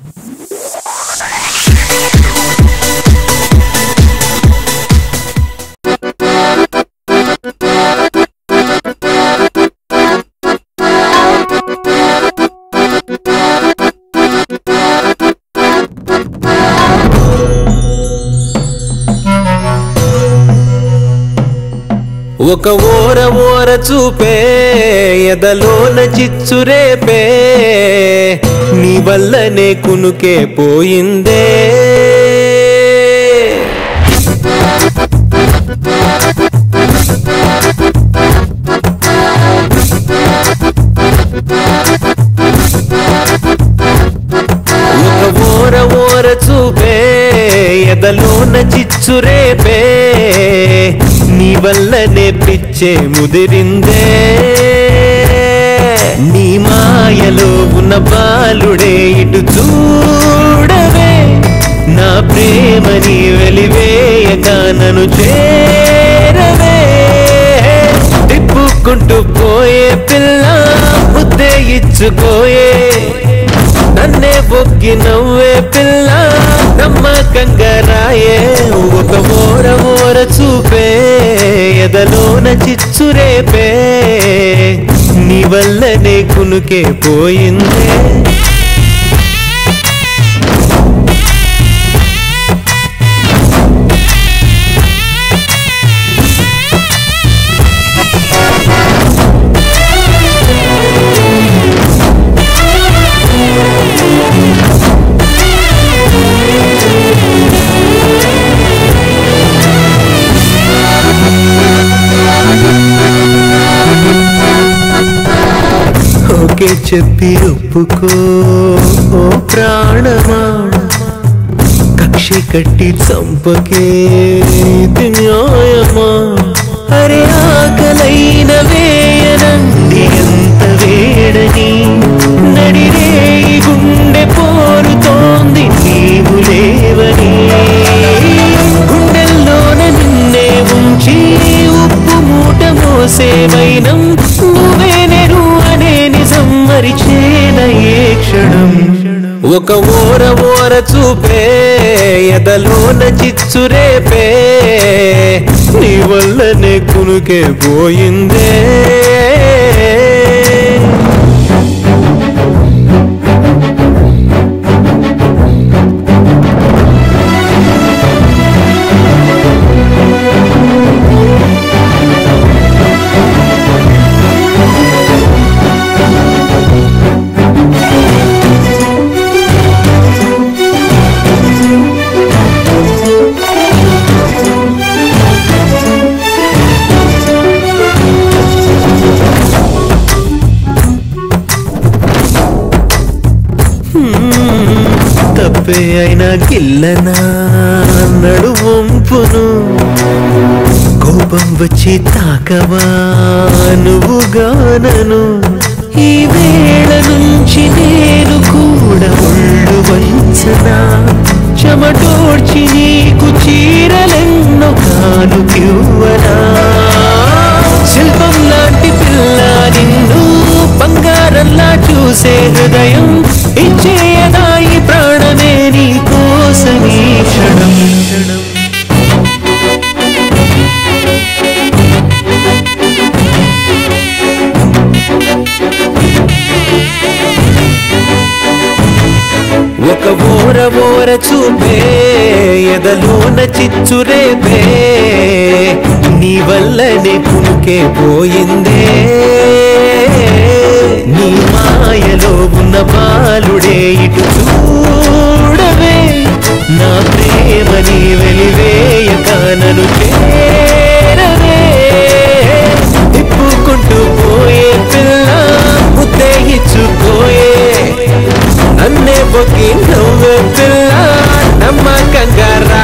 ఒక ఓర ఓర చూపే ఎదలోన చిచ్చురేపే నీ వల్లనే కునుకే పోయిందే ఒక ఓర ఓర చూపే ఎదలోన చిచ్చురేపే నీ వల్లనే పిచ్చే ముదిరిందే నీ మాయలో ఉన్న బాలుడే ఇటు చూడవే నా ప్రేమని వెలివేయగా నన్ను చేరవే తిప్పుకుంటూ పోయే పిల్ల ముద్దే ఇచ్చుకోయే నన్నే బొగ్గి నవ్వే పిల్ల నమ్మకంగా రాయే ఒక ఓర ఓర చూపే ఎదలోన చిచ్చురేపే నీ వల్లనే కునుకే పోయిందే ఓకే చెప్పి ఒప్పుకో ఓ ప్రాణమా కక్ష కట్టి చంపకే ఇది న్యాయమా అరే ఆకలైన వేయనంది ఎంత వేడని నడిరే ఈ గుండె పోరుతోంది నీవు లేవని గుండెల్లోన నిన్నే ఉంచి ఉప్పు మూట మోసే వైనం నువ్వే నెరు అనే నిజం మరిచేన ఏ క్షణం ఒక ఓర ఓర చూపే ఎదలోన చిచ్చురేపే నీ వల్లనే కునుకే పోయిందే తప్పే అయినా గిల్లనా నడువంపును కోపం వచ్చి తాకవా నువ్వు గానను ఈ వేళ నుంచి నేను కూడా ఒళ్ళు వంచనా చెమటోడ్చి నీకు చీరలెన్నో కానుకివ్వనా శిల్పం లాంటి పిల్ల నిన్ను బంగారంలా చూసే హృదయం ఇచ్చేయదా ఈ ప్రాణమే నీ కోసమీ క్షణం ఒక ఓర ఓర చూపే ఎదలోన చిచ్చురేపే నీ వల్లనే కునుకే పోయిందే నీ మాయలో ఉన్న బాలుడే ఇటు చూడవే నా ప్రేమని వెలివేయక నన్ను చేరవే తిప్పుకుంటూ పోయే పిల్ల ముద్దే ఇచ్చుకోయే నన్నే బొక్కి నవ్వే పిల్ల నమ్మకంగా రా